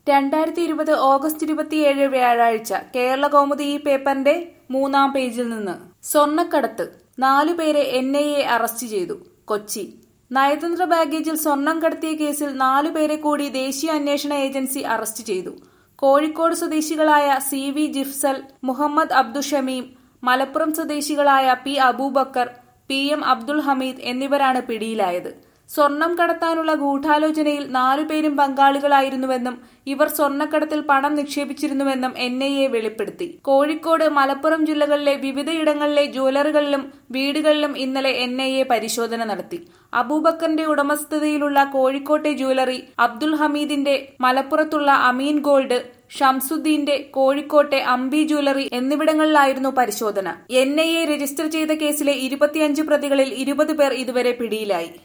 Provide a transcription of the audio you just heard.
രണ്ടായിരത്തി ഇരുപത് ഓഗസ്റ്റ് ഇരുപത്തിയേഴ് വ്യാഴാഴ്ച കേരള കൗമുദി ഈ പേപ്പറിന്റെ മൂന്നാം പേജിൽ നിന്ന് സ്വർണ്ണക്കടത്ത് നാലുപേരെ എൻ ഐ എ അറസ്റ്റ് ചെയ്തു കൊച്ചി നയതന്ത്ര ബാഗേജിൽ സ്വർണം കടത്തിയ കേസിൽ നാലുപേരെ കൂടി ദേശീയ അന്വേഷണ ഏജൻസി അറസ്റ്റ് ചെയ്തു കോഴിക്കോട് സ്വദേശികളായ സി വി ജിഫ്സൽ മുഹമ്മദ് അബ്ദുഷമീം മലപ്പുറം സ്വദേശികളായ P Abubakar P M Abdul Hameed എന്നിവരാണ് പിടിയിലായത് സ്വർണം കടത്താനുള്ള ഗൂഢാലോചനയിൽ നാലുപേരും പങ്കാളികളായിരുന്നുവെന്നും ഇവർ സ്വർണ്ണക്കടത്തിൽ പണം നിക്ഷേപിച്ചിരുന്നുവെന്നും എൻ ഐ എ വെളിപ്പെടുത്തി കോഴിക്കോട് മലപ്പുറം ജില്ലകളിലെ വിവിധയിടങ്ങളിലെ ജ്വല്ലറികളിലും വീടുകളിലും ഇന്നലെ എൻ ഐ എ പരിശോധന നടത്തി അബൂബക്കറിന്റെ ഉടമസ്ഥതയിലുള്ള കോഴിക്കോട്ടെ ജ്വല്ലറി അബ്ദുൾ ഹമീദിന്റെ മലപ്പുറത്തുള്ള അമീൻ ഗോൾഡ് ഷംസുദ്ദീന്റെ കോഴിക്കോട്ടെ അംബി ജ്വല്ലറി എന്നിവിടങ്ങളിലായിരുന്നു പരിശോധന എൻ ഐ എ രജിസ്റ്റർ ചെയ്ത കേസിലെ ഇരുപത്തിയഞ്ച് പ്രതികളിൽ ഇരുപത് പേർ ഇതുവരെ പിടിയിലായി